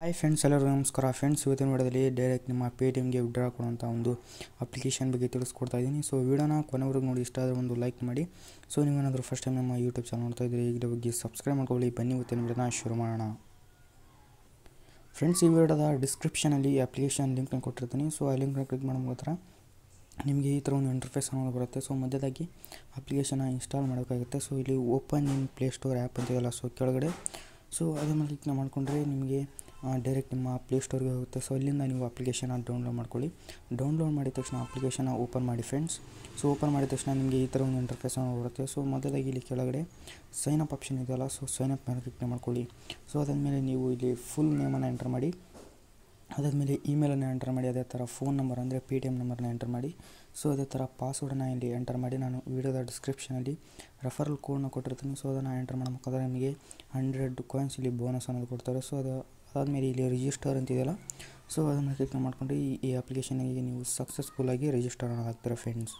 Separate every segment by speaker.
Speaker 1: hi friends ಎಲ್ಲರಿಗೂ ನಮಸ್ಕಾರ friends ಇವತ್ತಿನ ವಿಡಿಯೋದಲ್ಲಿ ಡೈರೆಕ್ಟ್ ನಿಮ್ಮ ಪೇ ಟಿ ಎಮ್ಗೆ ವಿಡ್ರಾ ಕೊಡುವಂಥ ಒಂದು ಅಪ್ಲಿಕೇಶನ್ ಬಗ್ಗೆ ತಿಳಿಸ್ಕೊಡ್ತಾ ಇದ್ದೀನಿ ಸೊ ವಿಡಿಯೋನ ಕೊನೆವರೆಗೂ ನೋಡಿ ಇಷ್ಟ ಆದರೆ ಒಂದು ಲೈಕ್ ಮಾಡಿ ಸೊ ನೀವೇನಾದರೂ ಫಸ್ಟ್ ಟೈಮ್ ನಮ್ಮ ಯೂಟ್ಯೂಬ್ ಚಾನಲ್ ನೋಡ್ತಾ ಇದ್ದೀರಿ ಇದ್ರ ಬಗ್ಗೆ ಸಬ್ಸ್ಕ್ರೈಬ್ ಮಾಡ್ಕೊಳ್ಳಿ ಬನ್ನಿ ಇವತ್ತಿನ ವಿಡಿಯೋನ ಶುರು ಮಾಡೋಣ ಫ್ರೆಂಡ್ಸ್ ಈ ವಿಡಿಯೋದ ಡಿಸ್ಕ್ರಿಪ್ಷನಲ್ಲಿ ಈ ಅಪ್ಲಿಕೇಶನ್ ಲಿಂಕ್ನ ಕೊಟ್ಟಿರ್ತೀನಿ ಸೊ ಆ ಲಿಂಕ್ನ ಕ್ಲಿಕ್ ಮಾಡೋ ಮುಖಾಂತರ ನಿಮಗೆ ಈ ಥರ ಒಂದು ಇಂಟರ್ಫೇಸ್ ಅನ್ನೋದು ಬರುತ್ತೆ ಸೊ ಮಧ್ಯದಾಗಿ ಅಪ್ಲಿಕೇಶನ್ನ ಇನ್ಸ್ಟಾಲ್ ಮಾಡೋಕ್ಕಾಗುತ್ತೆ ಸೊ ಇಲ್ಲಿ ಓಪನ್ ಇನ್ ಪ್ಲೇಸ್ಟೋರ್ ಆ್ಯಪ್ ಅಂತಿದೆಯಲ್ಲ ಸೊ ಕೆಳಗಡೆ ಸೊ ಅದ್ರ ಮೇಲೆ ಕ್ಲಿಕ್ ಮಾಡಿಕೊಂಡ್ರೆ ನಿಮಗೆ ಡೈರೆಕ್ಟ್ ನಿಮ್ಮ ಪ್ಲೇಸ್ಟೋರ್ಗೆ ಹೋಗುತ್ತೆ ಸೊ ಅಲ್ಲಿಂದ ನೀವು ಅಪ್ಲಿಕೇಶನ್ನ ಡೌನ್ಲೋಡ್ ಮಾಡ್ಕೊಳ್ಳಿ ಡೌನ್ಲೋಡ್ ಮಾಡಿದ ತಕ್ಷಣ ಅಪ್ಲಿಕೇಶನ್ನ ಓಪನ್ ಮಾಡಿ ಫ್ರೆಂಡ್ಸ್ ಸೊ ಓಪನ್ ಮಾಡಿದ ತಕ್ಷಣ ನಿಮಗೆ ಈ ಥರ ಒಂದು ಇಂಟರ್ಫೇಸ್ ಅನ್ನೋದು ಬರುತ್ತೆ ಸೊ ಮೊದಲಾಗಿ ಇಲ್ಲಿ ಕೆಳಗಡೆ ಸೈನ್ ಅಪ್ ಆಪ್ಷನ್ ಇದೆಯಲ್ಲ ಸೊ ಸೈನ್ ಅಪ್ ಮೇಲೆ ಕ್ಲಿಕ್ ಮಾಡ್ಕೊಳ್ಳಿ ಸೊ ಅದಾದಮೇಲೆ ನೀವು ಇಲ್ಲಿ ಫುಲ್ ನೇಮನ್ನು ಎಂಟರ್ ಮಾಡಿ ಅದಾದಮೇಲೆ ಇಮೇಲನ್ನು ಎಂಟರ್ ಮಾಡಿ ಅದೇ ಥರ ಫೋನ್ ನಂಬರ್ ಅಂದರೆ ಪೇ ಟಿ ಎಮ್ ನಂಬರ್ನ ಎಂಟರ್ ಮಾಡಿ ಸೊ ಅದೇ ಥರ ಪಾಸ್ವರ್ಡನ್ನು ಇಲ್ಲಿ ಎಂಟರ್ ಮಾಡಿ ನಾನು ವಿಡಿಯೋದ ಡಿಸ್ಕ್ರಿಪ್ಷನಲ್ಲಿ ರೆಫರಲ್ ಕೋಡ್ನ ಕೊಟ್ಟಿರ್ತೀನಿ ಸೊ ಅದನ್ನು ಎಂಟರ್ ಮಾಡೋ ಮುಖಾಂತರ ನಿಮಗೆ ಹಂಡ್ರೆಡ್ ಕಾಯಿನ್ಸ್ ಇಲ್ಲಿ ಬೋನಸ್ ಅನ್ನೋದು ಕೊಡ್ತಾರೆ ಸೊ ಅದು ಅದಾದಮೇಲೆ ಇಲ್ಲಿ ರಿಜಿಸ್ಟರ್ ಅಂತಿದೆಯಲ್ಲ ಸೊ ಅದನ್ನು ಕ್ಲಿಕ್ ಮಾಡಿಕೊಂಡು ಈ ಈ ಅಪ್ಲಿಕೇಶನಿಗೆ ನೀವು ಸಕ್ಸಸ್ಫುಲ್ಲಾಗಿ ರಿಜಿಸ್ಟರ್ ಅನ್ನೋದಾಗ್ತಾರೆ ಫ್ರೆಂಡ್ಸ್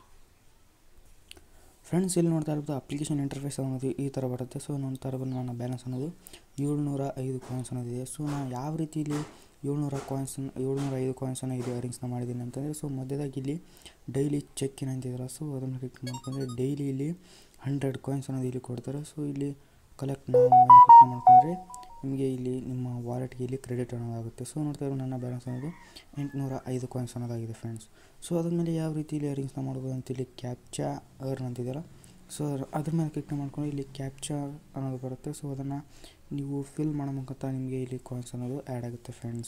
Speaker 1: ಫ್ರೆಂಡ್ಸ್ ಇಲ್ಲಿ ನೋಡ್ತಾ ಇರ್ಬೋದು ಅಪ್ಲಿಕೇಶನ್ ಇಂಟರ್ಫೇಸ್ ಅನ್ನೋದು ಈ ಥರ ಬರುತ್ತೆ ಸೊ ನೋಡ್ತಾ ಇರ್ಬೋದು ನನ್ನ ಬ್ಯಾಲೆನ್ಸ್ ಅನ್ನೋದು ಏಳ್ನೂರ ಐದು ಕಾಯಿನ್ಸ್ ಅನ್ನೋದಿದೆ ಸೊ ನಾನು ಯಾವ ರೀತಿ ಇಲ್ಲಿ ಏಳ್ನೂರ ಕಾಯಿನ್ಸ್ ಏಳ್ನೂರ ಐದು ಕಾಯಿನ್ಸನ್ನು ಇಲ್ಲಿ ಅರೇಂಜ್ನ ಮಾಡಿದ್ದೀನಿ ಅಂತಂದರೆ ಸೊ ಮಧ್ಯದಾಗಿ ಇಲ್ಲಿ ಡೈಲಿ ಚೆಕ್ ಇನ್ ಅಂತಿದ್ರಲ್ಲ ಸೊ ಅದನ್ನು ಕ್ಲಿಕ್ ಮಾಡ್ಕೊಂಡ್ರೆ ಡೈಲಿ ಇಲ್ಲಿ ಹಂಡ್ರೆಡ್ ಕಾಯಿನ್ಸ್ ಅನ್ನೋದು ಇಲ್ಲಿ ಕೊಡ್ತಾರೆ ಸೊ ಇಲ್ಲಿ ಕಲೆಕ್ಟ್ ನಾವು ಕ್ಲಿಕ್ ಮಾಡ್ಕೊಂಡ್ರೆ ನಿಮಗೆ ಇಲ್ಲಿ ನಿಮ್ಮ ವಾಲೆಟ್ಗೆ ಇಲ್ಲಿ ಕ್ರೆಡಿಟ್ ಅನ್ನೋದಾಗುತ್ತೆ ಸೊ ನೋಡ್ತಾ ಇರೋ ನನ್ನ ಬ್ಯಾಲೆನ್ಸ್ ಅನ್ನೋದು ಎಂಟುನೂರ ಐದು ಕಾಯಿನ್ಸ್ ಅನ್ನೋದಾಗಿದೆ ಫ್ರೆಂಡ್ಸ್ ಸೊ ಅದಾದಮೇಲೆ ಯಾವ ರೀತಿ ಇಲ್ಲಿ ಅರೇಂಜ್ನ ಮಾಡ್ಬೋದು ಅಂತ ಇಲ್ಲಿ ಕ್ಯಾಪ್ಚಾ ಅರ್ನ್ ಅಂತಿದೆಯಲ್ಲ ಸೊ ಅದ್ರ ಮೇಲೆ ಕ್ಲಿಕ್ ಮಾಡ್ಕೊಂಡು ಇಲ್ಲಿ ಕ್ಯಾಪ್ಚಾ ಅನ್ನೋದು ಬರುತ್ತೆ ಸೊ ಅದನ್ನು ನೀವು ಫಿಲ್ ಮಾಡೋ ಮುಖಾಂತರ ನಿಮಗೆ ಇಲ್ಲಿ ಕಾಯಿನ್ಸ್ ಅನ್ನೋದು ಆ್ಯಡ್ ಆಗುತ್ತೆ ಫ್ರೆಂಡ್ಸ್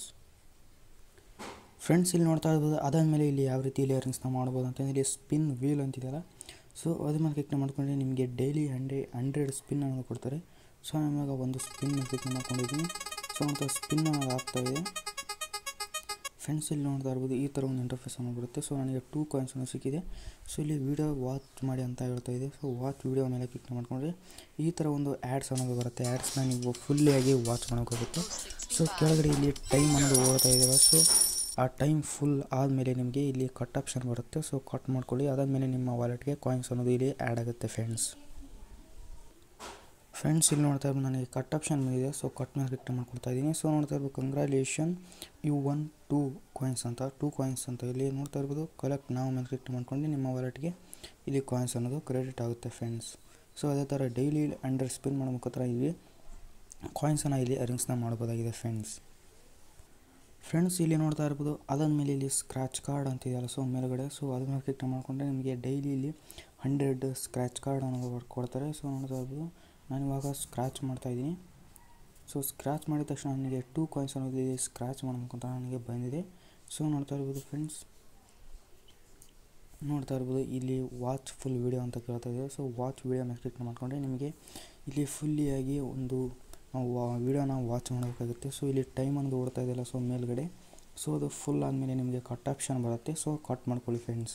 Speaker 1: ಫ್ರೆಂಡ್ಸ್ ಇಲ್ಲಿ ನೋಡ್ತಾ ಇರ್ಬೋದು ಅದಾದಮೇಲೆ ಇಲ್ಲಿ ಯಾವ ರೀತಿ ಇಲ್ಲಿ ಅರೇಂಜ್ನ ಮಾಡ್ಬೋದು ಅಂತಂದರೆ ಇಲ್ಲಿ ಸ್ಪಿನ್ ವೀಲ್ ಅಂತಿದೆಯಲ್ಲ ಸೊ ಅದ್ರ ಮೇಲೆ ಕ್ಲಿಕ್ ಮಾಡ್ಕೊಂಡ್ರೆ ನಿಮಗೆ ಡೈಲಿ ಹಂಡ್ರೆ ಹಂಡ್ರೆಡ್ ಸ್ಪಿನ್ ಅನ್ನೋದು ಕೊಡ್ತಾರೆ ಸೊ ನಾನು ಇವಾಗ ಒಂದು ಸ್ಪಿನ್ ಕ್ಲಿಕ್ ಮಾಡ್ಕೊಂಡಿದ್ದೀನಿ ಸೊ ಅಂತ ಸ್ಪಿನ್ ಅನ್ನೋದು ಆಗ್ತಾಯಿದೆ ಫ್ರೆಂಡ್ಸ್ ಇಲ್ಲಿ ನೋಡ್ತಾ ಇರ್ಬೋದು ಈ ಥರ ಒಂದು ಇಂಟರ್ಫೇಸ್ ಅನ್ನೋ ಬರುತ್ತೆ ಸೊ ನನಗೆ ಟೂ ಕಾಯಿನ್ಸ್ ಅನ್ನೋ ಸಿಕ್ಕಿದೆ ಸೊ ಇಲ್ಲಿ ವೀಡಿಯೋ ವಾಚ್ ಮಾಡಿ ಅಂತ ಹೇಳ್ತಾ ಇದೆ ಸೊ ವಾಚ್ ವೀಡಿಯೋ ಮೇಲೆ ಕ್ಲಿಕ್ ಮಾಡ್ಕೊಂಡ್ರೆ ಈ ಥರ ಒಂದು ಆ್ಯಡ್ಸ್ ಅನ್ನೋದು ಬರುತ್ತೆ ಆ್ಯಡ್ಸ್ನ ನೀವು ಫುಲ್ಲಿಯಾಗಿ ವಾಚ್ ಮಾಡೋಕ್ಕಾಗುತ್ತೆ ಸೊ ಕೆಳಗಡೆ ಇಲ್ಲಿ ಟೈಮ್ ಅನ್ನೋದು ಓಡ್ತಾ ಇದೆಯಲ್ಲ ಸೊ ಆ ಟೈಮ್ ಫುಲ್ ಆದಮೇಲೆ ನಿಮಗೆ ಇಲ್ಲಿ ಕಟ್ ಆಪ್ಷನ್ ಬರುತ್ತೆ ಸೊ ಕಟ್ ಮಾಡ್ಕೊಳ್ಳಿ ಅದಾದಮೇಲೆ ನಿಮ್ಮ ವಾಲೆಟ್ಗೆ ಕಾಯಿನ್ಸ್ ಅನ್ನೋದು ಇಲ್ಲಿ ಆ್ಯಡ್ ಆಗುತ್ತೆ ಫ್ರೆಂಡ್ಸ್ ಫ್ರೆಂಡ್ಸ್ ಇಲ್ಲಿ ನೋಡ್ತಾ ಇರ್ಬೋದು ನನಗೆ ಕಟ್ ಆಪ್ಷನ್ ಬಂದಿದೆ ಸೊ ಕಟ್ ಮೇಲೆ ಕ್ಲಿಕ್ ಮಾಡ್ಕೊಳ್ತಾ ಇದ್ದೀನಿ ಸೊ ನೋಡ್ತಾ ಇರ್ಬೋದು congratulation you won two coins ಅಂತ ಟೂ ಕಾಯಿನ್ಸ್ ಅಂತ ಇಲ್ಲಿ ನೋಡ್ತಾ ಇರ್ಬೋದು ಕಲೆಕ್ಟ್ ನಾವು ಮೇಲೆ ಕ್ಲಿಕ್ ಮಾಡ್ಕೊಂಡು ನಿಮ್ಮ ವಾಲೆಟ್ಗೆ ಇಲ್ಲಿ ಕಾಯಿನ್ಸ್ ಅನ್ನೋದು ಕ್ರೆಡಿಟ್ ಆಗುತ್ತೆ ಫ್ರೆಂಡ್ಸ್ ಸೊ ಅದೇ ಥರ ಡೈಲಿ ಹಂಡ್ರೆಡ್ ಸ್ಪಿನ್ ಮಾಡೋ ಮುಖಾಂತರ ಇಲ್ಲಿ ಕಾಯಿನ್ಸನ್ನು ಇಲ್ಲಿ ಅರೇಂಜ್ನ ಮಾಡ್ಬೋದಾಗಿದೆ ಫ್ರೆಂಡ್ಸ್ ಫ್ರೆಂಡ್ಸ್ ಇಲ್ಲಿ ನೋಡ್ತಾ ಇರ್ಬೋದು ಅದಾದಮೇಲೆ ಇಲ್ಲಿ ಸ್ಕ್ರ್ಯಾಚ್ ಕಾರ್ಡ್ ಅಂತಿದೆಯಲ್ಲ ಸೊ ಮೇಲ್ಗಡೆ ಸೊ ಅದ್ರ ಮೇಲೆ ಕ್ಲಿಕ್ ಮಾಡಿಕೊಂಡ್ರೆ ನಿಮಗೆ ಡೈಲಿ ಇಲ್ಲಿ ಹಂಡ್ರೆಡ್ ಸ್ಕ್ರ್ಯಾಚ್ ಕಾರ್ಡ್ ಅನ್ನೋದು ಕೊಡ್ತಾರೆ ಸೊ ನೋಡ್ತಾ ಇರ್ಬೋದು ನಾನು ಇವಾಗ ಸ್ಕ್ರ್ಯಾಚ್ ಮಾಡ್ತಾಯಿದ್ದೀನಿ ಸೊ ಸ್ಕ್ರ್ಯಾಚ್ ಮಾಡಿದ ತಕ್ಷಣ ನನಗೆ ಟೂ ಕಾಯಿನ್ಸ್ ಅನ್ನೋದು ಇಲ್ಲಿ ಸ್ಕ್ರ್ಯಾಚ್ ಮಾಡ್ಬೇಕಂತ ನನಗೆ ಬಂದಿದೆ ಸೊ ನೋಡ್ತಾ ಇರ್ಬೋದು ಫ್ರೆಂಡ್ಸ್ ನೋಡ್ತಾ ಇರ್ಬೋದು ಇಲ್ಲಿ ವಾಚ್ ಫುಲ್ ವೀಡಿಯೋ ಅಂತ ಕೇಳ್ತಾ ಇದೆ ಸೊ ವಾಚ್ ವೀಡಿಯೋ ಮೇಲೆ ಕ್ಲಿಕ್ ಮಾಡಿಕೊಂಡ್ರೆ ನಿಮಗೆ ಇಲ್ಲಿ ಫುಲ್ಲಿಯಾಗಿ ಒಂದು ನಾವು ವೀಡಿಯೋನ ವಾಚ್ ಮಾಡೋಕ್ಕಾಗುತ್ತೆ ಸೊ ಇಲ್ಲಿ ಟೈಮ್ ಅನ್ನೋದು ಓಡ್ತಾ ಇದೆಯಲ್ಲ ಸೊ ಮೇಲ್ಗಡೆ ಸೊ ಅದು ಫುಲ್ ಆದಮೇಲೆ ನಿಮಗೆ ಕಟ್ ಆಪ್ಷನ್ ಬರುತ್ತೆ ಸೊ ಕಟ್ ಮಾಡ್ಕೊಳ್ಳಿ ಫ್ರೆಂಡ್ಸ್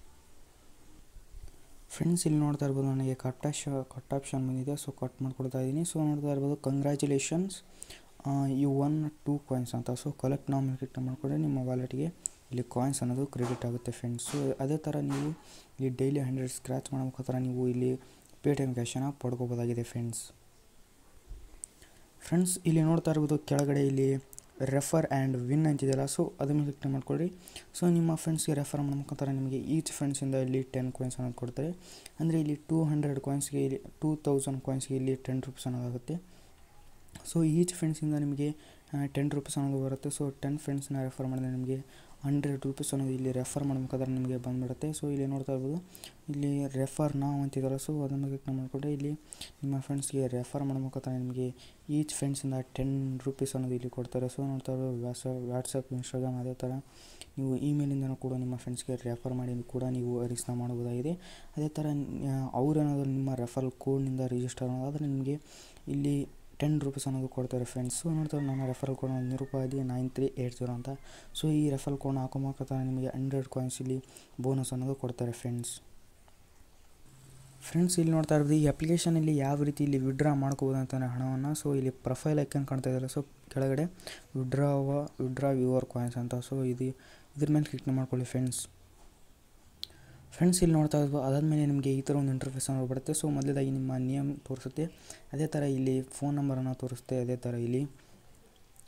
Speaker 1: ಫ್ರೆಂಡ್ಸ್ ಇಲ್ಲಿ ನೋಡ್ತಾ ಇರ್ಬೋದು ನನಗೆ ಕಟ್ ಆಶ್ ಕಟ್ ಆಪ್ಷನ್ ಬಂದಿದೆ ಸೊ ಕಟ್ ಮಾಡ್ಕೊಳ್ತಾ ಇದ್ದೀನಿ ಸೊ ನೋಡ್ತಾ ಇರ್ಬೋದು congratulations you won two coins ಅಂತ ಸೊ ಕಲೆಕ್ಟ್ ನಾವು ಮೇಲೆ ಕ್ಲಿಕ್ ಮಾಡಿಕೊಂಡ್ರೆ ನಿಮ್ಮ ವಾಲೆಟ್ಗೆ ಇಲ್ಲಿ ಕಾಯಿನ್ಸ್ ಅನ್ನೋದು ಕ್ರೆಡಿಟ್ ಆಗುತ್ತೆ ಫ್ರೆಂಡ್ಸ್ ಸೊ ಅದೇ ಥರ ನೀವು ಇಲ್ಲಿ ಡೈಲಿ ಹಂಡ್ರೆಡ್ ಸ್ಕ್ರ್ಯಾಚ್ ಮಾಡೋ ಮುಖಾಂತರ ನೀವು ಇಲ್ಲಿ ಪೇ ಟಿ ಎಮ್ ಕ್ಯಾಶನ್ನು ಪಡ್ಕೋಬೋದಾಗಿದೆ ಫ್ರೆಂಡ್ಸ್ ಫ್ರೆಂಡ್ಸ್ ಇಲ್ಲಿ ನೋಡ್ತಾ ಇರ್ಬೋದು ಕೆಳಗಡೆ ಇಲ್ಲಿ ರೆಫರ್ ಆ್ಯಂಡ್ ವಿನ್ ಅಂತಿದೆಯಲ್ಲ ಸೊ ಅದ್ರ ಮೇಲೆ ಕ್ಲಿಕ್ ಮಾಡ್ಕೊಳ್ಳಿ ಸೊ ನಿಮ್ಮ ಫ್ರೆಂಡ್ಸ್ಗೆ ರೆಫರ್ ಮಾಡೋ ಮುಖಾಂತರ ನಿಮಗೆ ಈಚ್ ಫ್ರೆಂಡ್ಸಿಂದ ಇಲ್ಲಿ ಟೆನ್ ಕಾಯಿನ್ಸ್ ಅನ್ನೋದು ಕೊಡ್ತಾರೆ ಅಂದರೆ ಇಲ್ಲಿ ಟೂ ಹಂಡ್ರೆಡ್ ಕಾಯಿನ್ಸ್ಗೆ ಇಲ್ಲಿ ಟೂ ತೌಸಂಡ್ ಕಾಯಿನ್ಸ್ಗೆ ಇಲ್ಲಿ ಟೆನ್ ರುಪೀಸ್ ಅನ್ನೋದಾಗುತ್ತೆ ಸೊ ಈಚ್ ಫ್ರೆಂಡ್ಸಿಂದ ನಿಮಗೆ ಟೆನ್ ರುಪೀಸ್ ಅನ್ನೋದು ಬರುತ್ತೆ ಸೊ ಟೆನ್ ಫ್ರೆಂಡ್ಸ್ನ ರೆಫರ್ ಮಾಡಿದ್ರೆ ನಿಮಗೆ ಹಂಡ್ರೆಡ್ ರುಪೀಸ್ ಅನ್ನೋದು ಇಲ್ಲಿ ರೆಫರ್ ಮಾಡಬೇಕಾದ್ರೆ ನಿಮಗೆ ಬಂದುಬಿಡುತ್ತೆ ಸೊ ಇಲ್ಲಿ ನೋಡ್ತಾ ಇರ್ಬೋದು ಇಲ್ಲಿ ರೆಫರ್ ನಾವು ಅಂತಿದ್ದಾರೆ ಸೊ ಅದನ್ನು ಕ್ಲಿಕ್ ಮಾಡಿಕೊಂಡ್ರೆ ಇಲ್ಲಿ ನಿಮ್ಮ ಫ್ರೆಂಡ್ಸ್ಗೆ ರೆಫರ್ ಮಾಡೋ ಮುಖಾಂತರ ನಿಮಗೆ ಈಚ್ ಫ್ರೆಂಡ್ಸಿಂದ ಟೆನ್ ರುಪೀಸ್ ಅನ್ನೋದು ಇಲ್ಲಿ ಕೊಡ್ತಾರೆ ಸೊ ನೋಡ್ತಾ ಇರ್ಬೋದು ವ್ಯಾಟ್ಸಪ್ ವಾಟ್ಸಪ್ ಇನ್ಸ್ಟಾಗ್ರಾಮ್ ಅದೇ ಥರ ನೀವು ಇಮೇಲಿಂದನೂ ಕೂಡ ನಿಮ್ಮ ಫ್ರೆಂಡ್ಸ್ಗೆ ರೆಫರ್ ಮಾಡಿ ಕೂಡ ನೀವು ಅರೇಂಜ್ನ ಮಾಡ್ಬೋದಾಗಿದೆ ಅದೇ ಥರ ಅವರೇನಾದರೂ ನಿಮ್ಮ ರೆಫರಲ್ ಕೋಡ್ನಿಂದ ರಿಜಿಸ್ಟರ್ ಅನ್ನೋದಾದರೆ ನಿಮಗೆ ಇಲ್ಲಿ ಟೆನ್ ರುಪೀಸ್ ಅನ್ನೋದು ಕೊಡ್ತಾರೆ ಫ್ರೆಂಡ್ಸ್ ಸೊ ನೋಡ್ತಾರೆ ನನ್ನ referral code Nirupadi nine three eight zero ಅಂತ ಸೊ ಈ ರೆಫರಲ್ ಕೋಡ್ನ ಹಾಕೋ ಮುಖಾಂತರ ನಿಮಗೆ ಹಂಡ್ರೆಡ್ ಕಾಯಿನ್ಸ್ ಇಲ್ಲಿ ಬೋನಸ್ ಅನ್ನೋದು ಕೊಡ್ತಾರೆ ಫ್ರೆಂಡ್ಸ್ ಫ್ರೆಂಡ್ಸ್ ಇಲ್ಲಿ ನೋಡ್ತಾ ಇರ್ಬೋದು ಈ ಅಪ್ಲಿಕೇಶನಲ್ಲಿ ಯಾವ ರೀತಿ ಇಲ್ಲಿ ವಿಡ್ರಾ ಮಾಡ್ಕೋಬೋದು ಅಂತಾನೆ ಹಣವನ್ನು ಸೊ ಇಲ್ಲಿ ಪ್ರೊಫೈಲ್ ಐಕನ್ ಕಾಣ್ತಾ ಇದ್ದಾರೆ ಸೊ ಕೆಳಗಡೆ ವಿಡ್ರಾವ ವಿಡ್ರಾ ಯುವರ್ ಕಾಯಿನ್ಸ್ ಅಂತ ಸೊ ಇದು ಇದ್ರ ಮೇಲೆ ಕ್ಲಿಕ್ ಮಾಡ್ಕೊಳ್ಳಿ ಫ್ರೆಂಡ್ಸ್ ಫ್ರೆಂಡ್ಸ್ ಇಲ್ಲಿ ನೋಡ್ತಾ ಇದ್ವು ಅದಾದಮೇಲೆ ನಿಮಗೆ ಈ ಥರ ಒಂದು ಇಂಟರ್ಫೇಸ್ ಅನ್ನೋದು ಬರುತ್ತೆ ಸೊ ಮೊದಲೇದಾಗಿ ನಿಮ್ಮ ನೇಮ್ ತೋರಿಸುತ್ತೆ ಅದೇ ಥರ ಇಲ್ಲಿ ಫೋನ್ ನಂಬರನ್ನು ತೋರಿಸುತ್ತೆ ಅದೇ ಥರ ಇಲ್ಲಿ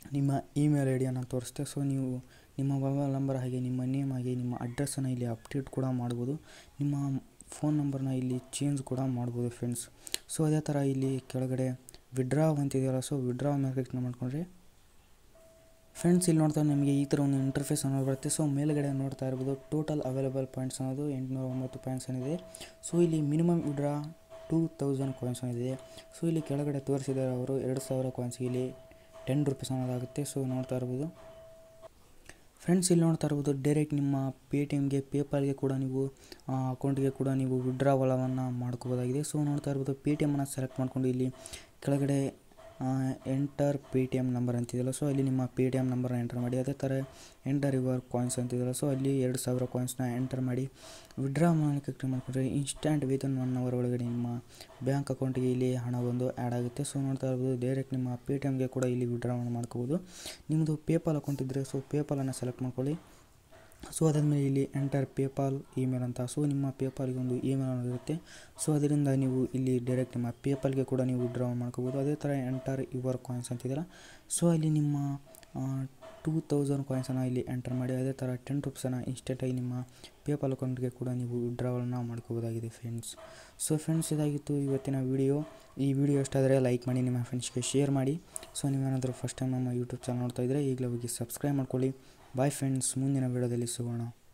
Speaker 1: ನಿಮ್ಮ ಇಮೇಲ್ ಐ ಡಿಯನ್ನು ತೋರಿಸುತ್ತೆ ಸೊ ನೀವು ನಿಮ್ಮ ಮೊಬೈಲ್ ನಂಬರ್ ಹಾಗೆ ನಿಮ್ಮ ನೇಮ್ ಹಾಗೆ ನಿಮ್ಮ ಅಡ್ರೆಸ್ಸನ್ನು ಇಲ್ಲಿ ಅಪ್ಡೇಟ್ ಕೂಡ ಮಾಡ್ಬೋದು ನಿಮ್ಮ ಫೋನ್ ನಂಬರ್ನ ಇಲ್ಲಿ ಚೇಂಜ್ ಕೂಡ ಮಾಡ್ಬೋದು ಫ್ರೆಂಡ್ಸ್ ಸೊ ಅದೇ ಥರ ಇಲ್ಲಿ ಕೆಳಗಡೆ ವಿಡ್ರಾ ಅಂತಿದೆಯಲ್ಲ ಸೊ ವಿಡ್ರಾ ಮೇಲೆ ಕ್ಲಿಕ್ ಮಾಡ್ಕೊಂಡ್ರೆ ಫ್ರೆಂಡ್ಸ್ ಇಲ್ಲಿ ನೋಡ್ತಾ ನಿಮಗೆ ಈ ಥರ ಒಂದು ಇಂಟರ್ಫೇಸ್ ಅನ್ನೋದು ಬರುತ್ತೆ ಸೊ ಮೇಲ್ಗಡೆ ನೋಡ್ತಾ ಇರ್ಬೋದು ಟೋಟಲ್ ಅವೈಲೇಬಲ್ ಪಾಯಿಂಟ್ಸ್ ಅನ್ನೋದು ಎಂಟುನೂರ ಒಂಬತ್ತು ಪಾಯಿಂಟ್ಸ್ ಏನಿದೆ ಸೊ ಇಲ್ಲಿ minimum withdraw two thousand coins ಏನಿದೆ ಸೊ ಇಲ್ಲಿ ಕೆಳಗಡೆ ತೋರಿಸಿದ್ದಾರೆ ಅವರು ಎರಡು ಸಾವಿರ ಕಾಯಿನ್ಸ್ಗೆ ಇಲ್ಲಿ ಟೆನ್ ರುಪೀಸ್ ಅನ್ನೋದಾಗುತ್ತೆ ಸೊ ನೋಡ್ತಾ ಇರ್ಬೋದು ಫ್ರೆಂಡ್ಸ್ ಇಲ್ಲಿ ನೋಡ್ತಾ ಇರ್ಬೋದು ಡೈರೆಕ್ಟ್ ನಿಮ್ಮ ಪೇ ಟಿ ಎಮ್ಗೆ ಪೇಪಾಲ್ಗೆ ಕೂಡ ನೀವು ಅಕೌಂಟ್ಗೆ ಕೂಡ ನೀವು ವಿಡ್ರಾವಲವನ್ನು ಮಾಡ್ಕೋಬೋದಾಗಿದೆ ಸೊ ನೋಡ್ತಾ ಇರ್ಬೋದು ಪೇ ಟಿ ಎಮನ್ನು ಸೆಲೆಕ್ಟ್ ಮಾಡಿಕೊಂಡು ಇಲ್ಲಿ ಕೆಳಗಡೆ enter Paytm number ಅಂತಿದೆಯಲ್ಲ ಸೊ ಅಲ್ಲಿ ನಿಮ್ಮ ಪೇ ಟಿ ಎಮ್ ನಂಬರ್ನ ಎಂಟರ್ ಮಾಡಿ ಅದೇ ಥರ ಎಂಟರ್ ಯುವರ್ ಕಾಯಿನ್ಸ್ ಅಂತಿದೆಯಲ್ಲ ಸೊ ಅಲ್ಲಿ ಎರಡು ಸಾವಿರ ಕಾಯಿನ್ಸ್ನ ಎಂಟರ್ ಮಾಡಿ ವಿಡ್ರಾ ಮಾಡಲಿಕ್ಕೆ ಕ್ಲಿಕ್ ಮಾಡಿಕೊಂಡ್ರೆ ಇನ್ಸ್ಟ್ಯಾಂಟ್ ವಿತಿನ್ ಒನ್ ಅವರ್ ಒಳಗಡೆ ನಿಮ್ಮ ಬ್ಯಾಂಕ್ ಅಕೌಂಟಿಗೆ ಇಲ್ಲಿ ಹಣ ಬಂದು ಆ್ಯಡ್ ಆಗುತ್ತೆ ಸೊ ನೋಡ್ತಾ ಇರ್ಬೋದು ಡೈರೆಕ್ಟ್ ನಿಮ್ಮ ಪೇ ಟಿ ಎಮ್ಗೆ ಕೂಡ ಇಲ್ಲಿ ವಿಡ್ರಾವನ್ನು ಮಾಡ್ಕೋಬೋದು ನಿಮ್ಮದು ಪೇಪಾಲ್ ಅಕೌಂಟ್ ಇದ್ದರೆ ಸೊ ಪೇಪಾಲನ್ನು ಸೆಲೆಕ್ಟ್ ಮಾಡ್ಕೊಳ್ಳಿ ಸೊ ಅದಾದಮೇಲೆ ಇಲ್ಲಿ ಎಂಟರ್ ಪೇಪಾಲ್ ಇಮೇಲ್ ಅಂತ ಸೊ ನಿಮ್ಮ ಪೇಪಾಲ್ಗೆ ಒಂದು ಇಮೇಲ್ ಅನ್ನೋದು ಇರುತ್ತೆ ಸೊ ಅದರಿಂದ ನೀವು ಇಲ್ಲಿ ಡೈರೆಕ್ಟ್ ನಿಮ್ಮ ಪೇಪಾಲ್ಗೆ ಕೂಡ ನೀವು ವಿಡ್ರಾ ಮಾಡ್ಕೋಬೋದು ಅದೇ ಥರ ಎಂಟರ್ ಯುವರ್ ಕಾಯಿನ್ಸ್ ಅಂತಿದ್ದೀರ ಸೊ ಅಲ್ಲಿ ನಿಮ್ಮ ಟೂ ತೌಸಂಡ್ ಕಾಯಿನ್ಸನ್ನು ಇಲ್ಲಿ ಎಂಟರ್ ಮಾಡಿ ಅದೇ ಥರ ಟೆನ್ ರುಪೀಸನ್ನು ಇನ್ಸ್ಟೆಂಟಾಗಿ ನಿಮ್ಮ ಪೇಪಾಲ್ ಅಕೌಂಟ್ಗೆ ಕೂಡ ನೀವು ವಿಡ್ರಾವಲ್ನ ಮಾಡ್ಕೋಬೋದಾಗಿದೆ ಫ್ರೆಂಡ್ಸ್ ಸೊ ಫ್ರೆಂಡ್ಸ್ ಇದಾಗಿತ್ತು ಇವತ್ತಿನ ವಿಡಿಯೋ ಈ ವಿಡಿಯೋ ಇಷ್ಟ ಆದರೆ ಲೈಕ್ ಮಾಡಿ ನಿಮ್ಮ ಫ್ರೆಂಡ್ಸ್ಗೆ ಶೇರ್ ಮಾಡಿ ಸೊ ನೀವೇನಾದರೂ ಫಸ್ಟ್ ಟೈಮ್ ನಮ್ಮ ಯೂಟ್ಯೂಬ್ ಚಾನಲ್ ನೋಡ್ತಾ ಇದ್ದರೆ ಈಗಲೇ ಹೋಗಿ ಸಬ್ಸ್ಕ್ರೈಬ್ ಮಾಡ್ಕೊಳ್ಳಿ ಬಾಯ್ ಫ್ರೆಂಡ್ಸ್ ಮುಂದಿನ ವಿಡಿಯೋದಲ್ಲಿ ಸಿಗೋಣ